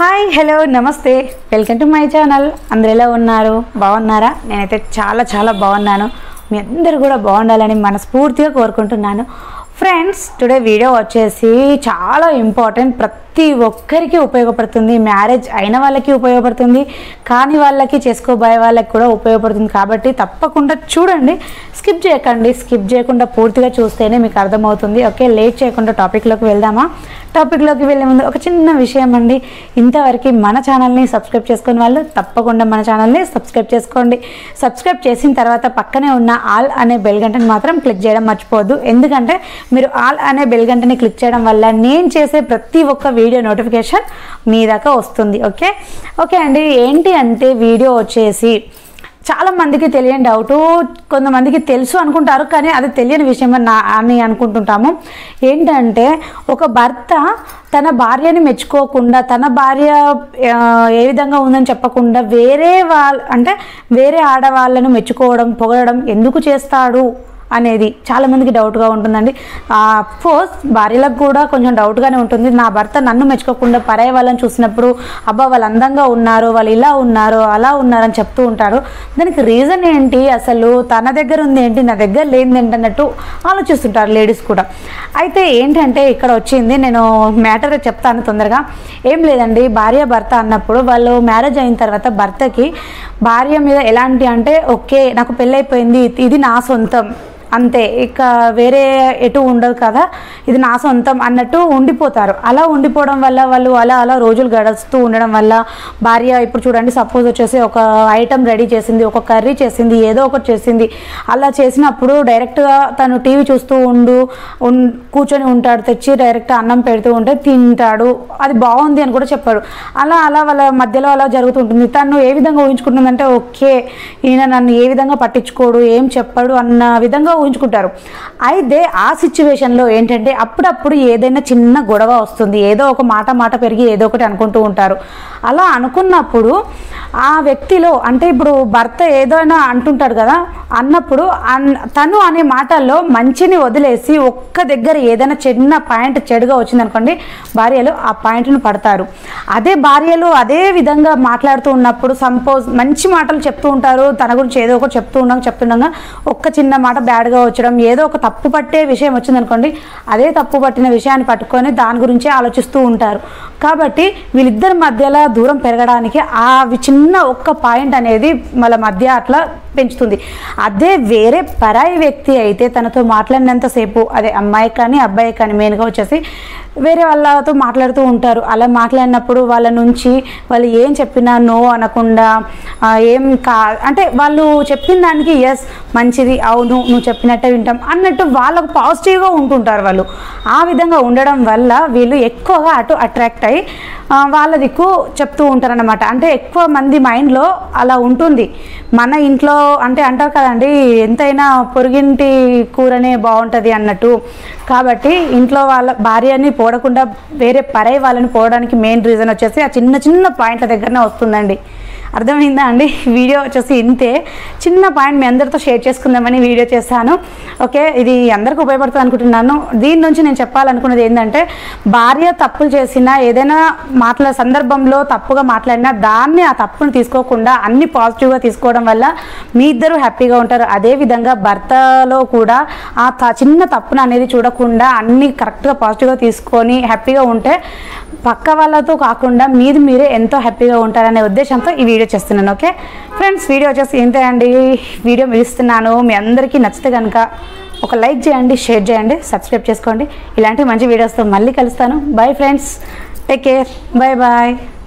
hi hello నమస్తే welcome to my channel అందరు ఎలా ఉన్నారు బాగున్నారా నేనైతే చాలా చాలా బాగున్నాను మీ అందరు కూడా బాగుండాలని మనస్ఫూర్తిగా కోరుకుంటున్నాను ఫ్రెండ్స్ టుడే వీడియో వచ్చేసి చాలా ఇంపార్టెంట్ ప్రతి ఒక్కరికి ఉపయోగపడుతుంది మ్యారేజ్ అయిన వాళ్ళకి ఉపయోగపడుతుంది కాని వాళ్ళకి చేసుకోబోయే వాళ్ళకి కూడా ఉపయోగపడుతుంది కాబట్టి తప్పకుండా చూడండి స్కిప్ చేయకండి స్కిప్ చేయకుండా పూర్తిగా చూస్తేనే మీకు అర్థమవుతుంది ఓకే లేట్ చేయకుండా టాపిక్లోకి వెళ్దామా టాపిక్లోకి వెళ్ళే ముందు ఒక చిన్న విషయం అండి ఇంతవరకు మన ఛానల్ని సబ్స్క్రైబ్ చేసుకుని వాళ్ళు తప్పకుండా మన ఛానల్ని సబ్స్క్రైబ్ చేసుకోండి సబ్స్క్రైబ్ చేసిన తర్వాత పక్కనే ఉన్న ఆల్ అనే బెల్ గంటని మాత్రం క్లిక్ చేయడం మర్చిపోవద్దు ఎందుకంటే మీరు ఆల్ అనే బెల్ గంటని క్లిక్ చేయడం వల్ల నేను చేసే ప్రతి ఒక్క వీడియో నోటిఫికేషన్ మీ దాకా వస్తుంది ఓకే ఓకే అండి ఏంటి అంటే వీడియో వచ్చేసి చాలా మందికి తెలియని డౌట్ కొంతమందికి తెలుసు అనుకుంటారు కానీ అది తెలియని విషయం అని నా- అని అనుకుంటుంటాము ఏంటంటే ఒక భర్త తన భార్యని మెచ్చుకోకుండా తన భార్య ఆ, ఏ విధంగా ఉందని చెప్పకుండా వేరే వాళ్ళ అంటే వేరే ఆడవాళ్ళను మెచ్చుకోవడం పొగడడం ఎందుకు చేస్తాడు అనేది చాలా మందికి డౌట్గా ఉంటుందండి కోర్స్ భార్యలకు కూడా కొంచెం డౌట్గానే ఉంటుంది నా భర్త నన్ను మెచ్చుకోకుండా పరాయి వాళ్ళని చూసినప్పుడు అబ్బా వాళ్ళు అందంగా ఉన్నారు వాళ్ళు ఇలా ఉన్నారు అలా ఉన్నారని చెప్తూ ఉంటారు దానికి రీజన్ ఏంటి అసలు తన దగ్గర ఉంది ఏంటి నా దగ్గర లేనిది ఏంటి అన్నట్టు ఆలోచిస్తుంటారు లేడీస్ కూడా అయితే ఏంటంటే ఇక్కడ వచ్చింది నేను మ్యాటర్ చెప్తాను తొందరగా ఏం లేదండి భార్య భర్త అన్నప్పుడు వాళ్ళు మ్యారేజ్ అయిన తర్వాత భర్తకి భార్య మీద ఎలాంటి అంటే ఓకే నాకు పెళ్ళైపోయింది ఇది నా సొంతం అంతే ఇక వేరే ఎటు ఉండదు కదా ఇది నా సొంతం అన్నట్టు ఉండిపోతారు అలా ఉండిపోవడం వల్ల వాళ్ళు అలా అలా రోజులు గడుస్తూ ఉండడం వల్ల భార్య ఇప్పుడు చూడండి సపోజ్ వచ్చేసి ఒక ఐటమ్ రెడీ చేసింది ఒక కర్రీ చేసింది ఏదో ఒకటి చేసింది అలా చేసినప్పుడు డైరెక్ట్గా తను టీవీ చూస్తూ ఉండు ఉన్- కూర్చొని ఉంటాడు తెచ్చి డైరెక్ట్ అన్నం పెడుతూ ఉంటే తింటాడు అది బాగుంది అని కూడా చెప్పాడు అలా అలా వాళ్ళ మధ్యలో అలా జరుగుతుంటుంది తను ఏ విధంగా ఊహించుకుంటుందంటే ఓకే ఈయన నన్ను ఏ విధంగా పట్టించుకోడు ఏం చెప్పాడు అన్న విధంగా ఊహించుకుంటారు అయితే ఆ సిచ్యువేషన్లో ఏంటంటే అప్పుడప్పుడు ఏదైనా చిన్న గొడవ వస్తుంది ఏదో ఒక మాట మాట పెరిగి ఏదో ఒకటి అనుకుంటూ ఉంటారు అలా అనుకున్నప్పుడు ఆ వ్యక్తిలో అంటే ఇప్పుడు భర్త ఏదైనా అంటుంటాడు కదా అన్నప్పుడు అన్- తను అనే మాటల్లో మంచిని వదిలేసి ఒక్క దగ్గర ఏదైనా చిన్న పాయింట్ చెడుగా వచ్చిందనుకోండి భార్యలు ఆ పాయింట్ను పడతారు అదే భార్యలు అదే విధంగా మాట్లాడుతూ ఉన్నప్పుడు సంపోజ్ మంచి మాటలు చెప్తూ ఉంటారు తన గురించి ఏదో ఒకటి చెప్తూ ఉండగా చెప్తుండగా ఒక్క చిన్న మాట బ్యాడ్గా వచ్చడం ఏదో ఒక తప్పు పట్టే విషయం వచ్చిందనుకోండి అదే తప్పు పట్టిన విషయాన్ని పట్టుకొని దాని గురించే ఆలోచిస్తూ ఉంటారు కాబట్టి వీళ్ళిద్దరి మధ్యలో దూరం పెరగడానికి ఆ వి- చిన్న ఒక్క పాయింట్ అనేది వాళ్ళ మధ్య అట్లా పెంచుతుంది అదే వేరే పరాయి వ్యక్తి అయితే తనతో మాట్లాడినంతసేపు అదే అమ్మాయి కానీ అబ్బాయి కానీ మెయిన్గా వచ్చేసి వేరే వాళ్ళతో మాట్లాడుతూ ఉంటారు అలా మాట్లాడినప్పుడు వాళ్ళ నుంచి వాళ్ళు ఏం చెప్పినా నో అనకుండా ఆ, ఏం కా అంటే వాళ్ళు చెప్పిన దానికి ఎస్ మంచిది అవును నువ్వు చెప్పినట్టే వింటాం అన్నట్టు వాళ్ళకు పాజిటివ్గా ఉంటుంటారు వాళ్ళు ఆ విధంగా ఉండడం వల్ల వీళ్ళు ఎక్కువగా అటు అట్రాక్ట్ అయ్యి ఆ, వాళ్ళ దిక్కు చెప్తూ ఉంటారన్నమాట అంటే ఎక్కువ మంది మైండ్లో అలా ఉంటుంది మన ఇంట్లో అంటే అంటారు కదండి ఎంతైనా పొరుగింటి కూరనే బాగుంటుంది అన్నట్టు కాబట్టి ఇంట్లో వాళ్ళ భార్యని పోడకుండా వేరే పరై వాళ్ళని పోవడానికి మెయిన్ రీజన్ వచ్చేసి ఆ చిన్న చిన్న పాయింట్ల దగ్గరనే వస్తుందండి అర్థమైందా అండి వీడియో వచ్చేసి ఇంతే చిన్న పాయింట్ మీ అందరితో షేర్ చేసుకుందామని వీడియో చేశాను ఓకే ఇది అందరికీ ఉపయోగపడుతుంది అనుకుంటున్నాను దీని నుంచి నేను చెప్పాలనుకున్నది ఏంటంటే భార్య తప్పులు చేసినా ఏదైనా మాట్లాడే సందర్భంలో తప్పుగా మాట్లాడినా దాన్ని ఆ తప్పును తీసుకోకుండా అన్ని పాజిటివ్గా తీసుకోవడం వల్ల మీ ఇద్దరు హ్యాపీగా ఉంటారు అదేవిధంగా భర్తలో కూడా ఆ త- చిన్న తప్పును అనేది చూడకుండా అన్ని కరెక్ట్గా పాజిటివ్గా తీసుకొని హ్యాపీగా ఉంటే పక్క వాళ్ళతో కాకుండా మీది మీరే ఎంతో హ్యాపీగా ఉంటారనే ఉద్దేశంతో ఈ వీడియో చేస్తున్నాను ఓకే ఫ్రెండ్స్ వీడియో వచ్చేసి ఇంతే అండి వీడియో ఇస్తున్నాను మీ అందరికీ నచ్చితే కనుక ఒక లైక్ చేయండి షేర్ చేయండి సబ్స్క్రైబ్ చేసుకోండి ఇలాంటి మంచి వీడియోస్తో మళ్ళీ కలుస్తాను bye friends take care bye bye